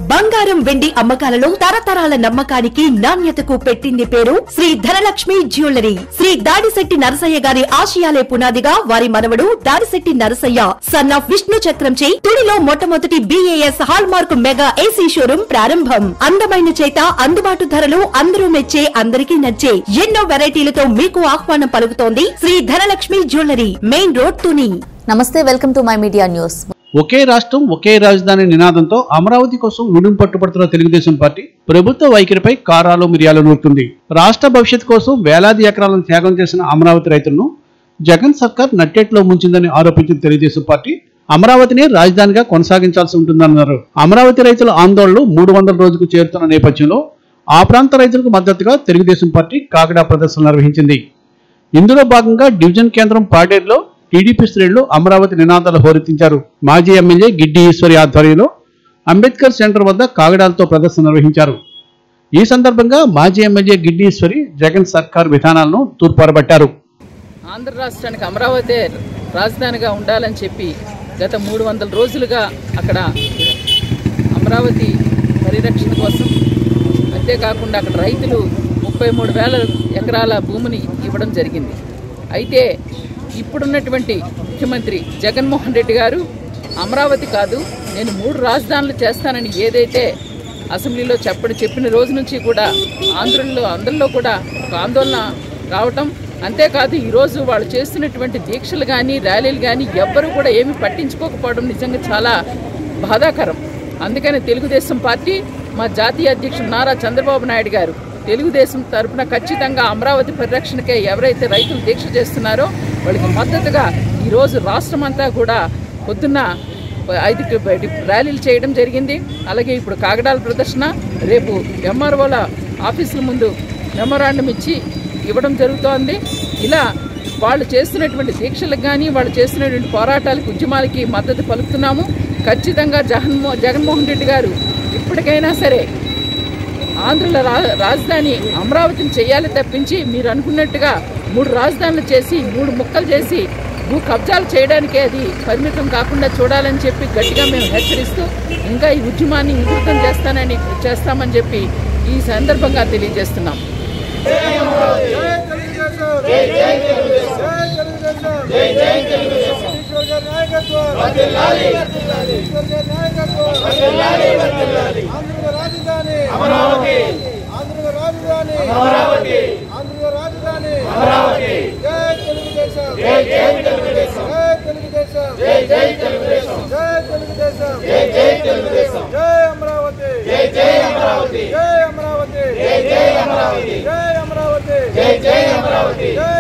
బంగారం వెండి అమ్మకాలలో తరతరాల నమ్మకానికి నాణ్యతకు పెట్టింది పేరు శ్రీ ధనలక్ష్మి జ్యువెలరీ శ్రీ దాడిశెట్టి నరసయ్య గారి ఆశయాలే పునాదిగా వారి మనవడు దాడిశెట్టి నరసయ్య సన్ ఆఫ్ విష్ణు చక్రంచే తుడిలో మొట్టమొదటి BIS hallmark mega AC showroom ప్రారంభం అందమైన చేత అందుబాటు ధరలు అందరూ మెచ్చే అందరికీ నచ్చే ఎన్నో వెరైటీలతో మీకు ఆహ్వానం పలుకుతోంది Shri Dhanalakshmi jewellery main road Tuni నమస్తే welcome to my media news ఒకే రాష్ట్రం ఒకే రాజధాని నినాదంతో అమరావతి కోసం నుడిం పట్టుబడుతున్న తెలుగుదేశం పార్టీ ప్రభుత్వ వైఖరిపై కారాలు మిరియాలు నూరుతుంది రాష్ట్ర భవిష్యత్తు కోసం వేలాది ఎకరాలను త్యాగం చేసిన అమరావతి రైతులను జగన్ సర్కార్ నట్టేట్లో ముంచిందని ఆరోపించిన తెలుగుదేశం పార్టీ అమరావతిని రాజధానిగా కొనసాగించాల్సి ఉంటుందన్నారు అమరావతి రైతుల ఆందోళనలు మూడు వందల రోజుకు చేరుతున్న నేపథ్యంలో ఆ ప్రాంత రైతులకు మద్దతుగా తెలుగుదేశం పార్టీ కాకడా ప్రదర్శన నిర్వహించింది ఇందులో భాగంగా డివిజన్ కేంద్రం పాడేరులో టీడీపీ శ్రేణులు అమరావతి నినాదాలు హోరెత్తించారు మాజీ ఎమ్మెల్యే గిడ్డి ఈశ్వరి ఆధ్వర్యంలో అంబేద్కర్ సెంటర్ వద్ద కాగడాలతో ప్రదర్శన నిర్వహించారు ఈ సందర్భంగా మాజీ ఎమ్మెల్యే గిడ్డి ఈశ్వరి జగన్ సర్కార్ విధానాలను తూర్పారబట్టారు ఆంధ్ర రాష్ట్రానికి అమరావతి రాజధానిగా ఉండాలని చెప్పి గత మూడు వందల రోజులుగా అక్కడ అమరావతి పరిరక్షణ కోసం అంతేకాకుండా అక్కడ రైతులు ముప్పై మూడు వేల ఎకరాల భూమిని ఇవ్వడం జరిగింది అయితే ఇప్పుడున్నటువంటి ముఖ్యమంత్రి జగన్మోహన్ రెడ్డి గారు అమరావతి కాదు నేను మూడు రాజధానులు చేస్తానని ఏదైతే అసెంబ్లీలో చెప్పడం చెప్పిన రోజు నుంచి కూడా ఆంధ్రుల్లో అందరిలో కూడా ఒక ఆందోళన రావటం అంతేకాదు ఈరోజు వాళ్ళు చేస్తున్నటువంటి దీక్షలు కానీ ర్యాలీలు కానీ ఎవ్వరూ కూడా ఏమీ పట్టించుకోకపోవడం నిజంగా చాలా బాధాకరం అందుకని తెలుగుదేశం పార్టీ మా జాతీయ అధ్యక్షుడు నారా చంద్రబాబు నాయుడు గారు తెలుగుదేశం తరపున ఖచ్చితంగా అమరావతి పరిరక్షణకే ఎవరైతే రైతులు దీక్ష చేస్తున్నారో వాళ్ళకి మద్దతుగా ఈరోజు రాష్ట్రం అంతా కూడా పొద్దున్న ఐదు ర్యాలీలు చేయడం జరిగింది అలాగే ఇప్పుడు కాగడాల ప్రదర్శన రేపు ఎంఆర్ఓల ఆఫీసుల ముందు మెమోరాండం ఇచ్చి ఇవ్వడం జరుగుతోంది ఇలా వాళ్ళు చేస్తున్నటువంటి దీక్షలకు కానీ వాళ్ళు చేస్తున్నటువంటి పోరాటాలకు ఉద్యమాలకి మద్దతు పలుకుతున్నాము ఖచ్చితంగా జగన్మో జగన్మోహన్ రెడ్డి గారు ఇప్పటికైనా సరే ఆంధ్రుల రా రాజధాని అమరావతిని చేయాలి తప్పించి మీరు అనుకున్నట్టుగా మూడు రాజధానులు చేసి మూడు ముక్కలు చేసి భూ కబ్జాలు చేయడానికే అది పరిమితం కాకుండా చూడాలని చెప్పి గట్టిగా మేము హెచ్చరిస్తూ ఇంకా ఈ ఉద్యమాన్ని ఉధృతం చేస్తానని చేస్తామని చెప్పి ఈ సందర్భంగా తెలియజేస్తున్నాం రాజధాని అమరావతి ఆంధ్ర రాజధాని అమరావతి ఆంధ్ర రాజధాని అమరావతి జై తెలుగుదేశం జై జై తెలుగుదేశం జై తెలుగుదేశం జై జై తెలుగుదేశం జై తెలుగుదేశం జై జై తెలుగుదేశం జై అమరావతి జై జై అమరావతి జై అమరావతి జై జై అమరావతి జై అమరావతి జై జై అమరావతి జై